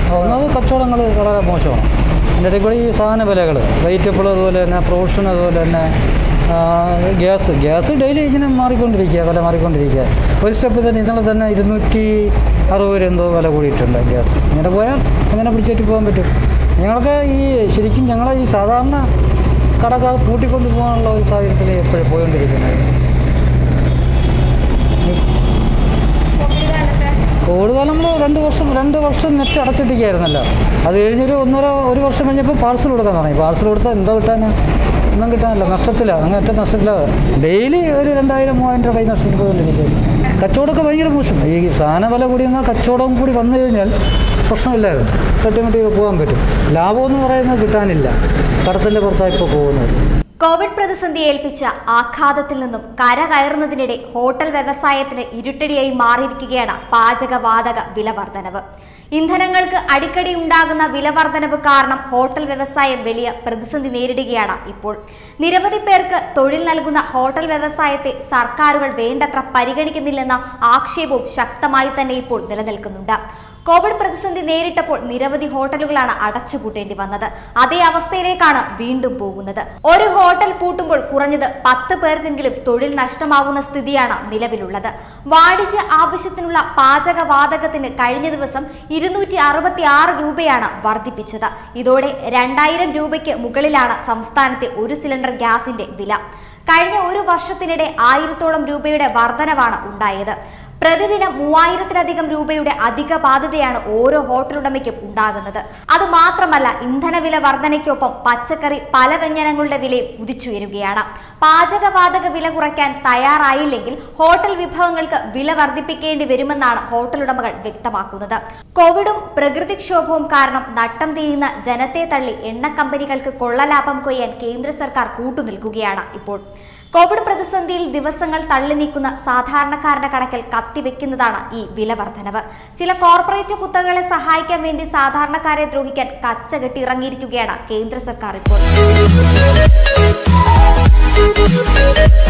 ഒന്നത് കച്ചവടങ്ങൾ വളരെ മോശമാണ് അതിൻ്റെ ഇടയിൽ കൂടി ഈ സാധന വിലകൾ വെജിറ്റബിൾ അതുപോലെ തന്നെ പ്രൊവിഷൻ അതുപോലെ തന്നെ ആ, ഗ്യാസ് ഗ്യാസ് ഡെയിലി ഇങ്ങനെ മാറിക്കൊണ്ടിരിക്കുക വില മാറിക്കൊണ്ടിരിക്കുക ഒരു സ്റ്റെപ്പ് തന്നെ ഇന്നലെ തന്നെ ഇരുന്നൂറ്റി അറുപത് രൂപ എന്തോ വില കൂടിയിട്ടുണ്ട് ഗ്യാസ് ഇങ്ങനെ പോയാൽ എങ്ങനെ പിടിച്ചേറ്റ് പോകാൻ പറ്റും ഞങ്ങൾക്ക് ഈ ശരിക്കും ഞങ്ങളെ ഈ സാധാരണ കടക്കാർ കൂട്ടിക്കൊണ്ട് പോകാനുള്ള ഒരു സാഹചര്യത്തിൽ എപ്പോഴും പോയിക്കൊണ്ടിരിക്കുന്നത് കോവിഡ് കാലത്ത് കോവിഡ് കാലം നമ്മൾ രണ്ട് വർഷം രണ്ട് വർഷം നെറ്റ് അടച്ചിട്ടിരിക്കുകയായിരുന്നല്ലോ അത് കഴിഞ്ഞൊരു ഒന്നര ഒരു വർഷം കഴിഞ്ഞപ്പോൾ പാർസൽ കൊടുക്കാൻ തുടങ്ങി പാർസൽ കൊടുത്താൽ എന്താ കിട്ടാനാ ഒന്നും കിട്ടാനില്ല നഷ്ടത്തിലാണ് അങ്ങനെ ഏറ്റവും നഷ്ടത്തിലാണ് ഡെയിലി ഒരു രണ്ടായിരം മൂവായിരം രൂപ കൈ നഷ്ടപ്പെട്ടുകൊണ്ടിരിക്കും കച്ചവടമൊക്കെ ഭയങ്കര മോശം ഈ സാധന വില കൂടി എന്നാൽ കച്ചവടം കൂടി വന്നു കഴിഞ്ഞാൽ പ്രശ്നമില്ലായിരുന്നു തട്ടിമുട്ടി പോകാൻ പറ്റും ലാഭമെന്ന് പറയുന്നത് കിട്ടാനില്ല കടത്തിൻ്റെ പുറത്താണ് ഇപ്പോൾ പോകുന്നത് കോവിഡ് പ്രതിസന്ധി ഏൽപ്പിച്ച ആഘാതത്തിൽ നിന്നും കരകയറുന്നതിനിടെ ഹോട്ടൽ വ്യവസായത്തിന് ഇരുട്ടടിയായി മാറിയിരിക്കുകയാണ് പാചകവാതക വില വർധനവ് ഇന്ധനങ്ങൾക്ക് അടിക്കടി ഉണ്ടാകുന്ന വില വർധനവ് കാരണം ഹോട്ടൽ വ്യവസായം വലിയ പ്രതിസന്ധി നേരിടുകയാണ് ഇപ്പോൾ നിരവധി പേർക്ക് തൊഴിൽ നൽകുന്ന ഹോട്ടൽ വ്യവസായത്തെ സർക്കാരുകൾ വേണ്ടത്ര പരിഗണിക്കുന്നില്ലെന്ന ആക്ഷേപവും ശക്തമായി തന്നെ ഇപ്പോൾ നിലനിൽക്കുന്നുണ്ട് കോവിഡ് പ്രതിസന്ധി നേരിട്ടപ്പോൾ നിരവധി ഹോട്ടലുകളാണ് അടച്ചുപൂട്ടേണ്ടി വന്നത് അതേ അവസ്ഥയിലേക്കാണ് വീണ്ടും പോകുന്നത് ഒരു ഹോട്ടൽ പൂട്ടുമ്പോൾ കുറഞ്ഞത് പത്ത് പേർക്കെങ്കിലും തൊഴിൽ നഷ്ടമാകുന്ന സ്ഥിതിയാണ് നിലവിലുള്ളത് വാണിജ്യ ആവശ്യത്തിനുള്ള പാചകവാതകത്തിന് കഴിഞ്ഞ ദിവസം ഇരുന്നൂറ്റി അറുപത്തി ആറ് രൂപയാണ് വർദ്ധിപ്പിച്ചത് ഇതോടെ രണ്ടായിരം രൂപയ്ക്ക് മുകളിലാണ് സംസ്ഥാനത്തെ ഒരു സിലിണ്ടർ ഗ്യാസിന്റെ വില കഴിഞ്ഞ ഒരു വർഷത്തിനിടെ ആയിരത്തോളം രൂപയുടെ വർധനവാണ് ഉണ്ടായത് പ്രതിദിനം മൂവായിരത്തിലധികം രൂപയുടെ അധിക ബാധ്യതയാണ് ഓരോ ഹോട്ടൽ ഉടമയ്ക്കും ഉണ്ടാകുന്നത് അത് മാത്രമല്ല ഇന്ധനവില വർധനയ്ക്കൊപ്പം പച്ചക്കറി പല വ്യഞ്ജനങ്ങളുടെ വിലയും കുതിച്ചുയരുകയാണ് പാചകവാതക വില കുറയ്ക്കാൻ തയ്യാറായില്ലെങ്കിൽ ഹോട്ടൽ വിഭവങ്ങൾക്ക് വില വർദ്ധിപ്പിക്കേണ്ടി വരുമെന്നാണ് ഹോട്ടൽ ഉടമകൾ വ്യക്തമാക്കുന്നത് കോവിഡും പ്രകൃതിക്ഷോഭവും കാരണം നട്ടം തിരിയുന്ന ജനത്തെ തള്ളി എണ്ണ കമ്പനികൾക്ക് കൊള്ളലാഭം കൊയ്യാൻ കേന്ദ്ര സർക്കാർ കൂട്ടുനിൽക്കുകയാണ് ഇപ്പോൾ കോവിഡ് പ്രതിസന്ധിയിൽ ദിവസങ്ങൾ തള്ളി നീക്കുന്ന സാധാരണക്കാരുടെ കണക്കിൽ കത്തിവെക്കുന്നതാണ് ഈ വില വർധനവ് ചില കോർപ്പറേറ്റ് കുത്തകളെ സഹായിക്കാൻ വേണ്ടി സാധാരണക്കാരെ ദ്രോഹിക്കാൻ കച്ചകെട്ടി ഇറങ്ങിയിരിക്കുകയാണ് കേന്ദ്ര സർക്കാർ ഇപ്പോൾ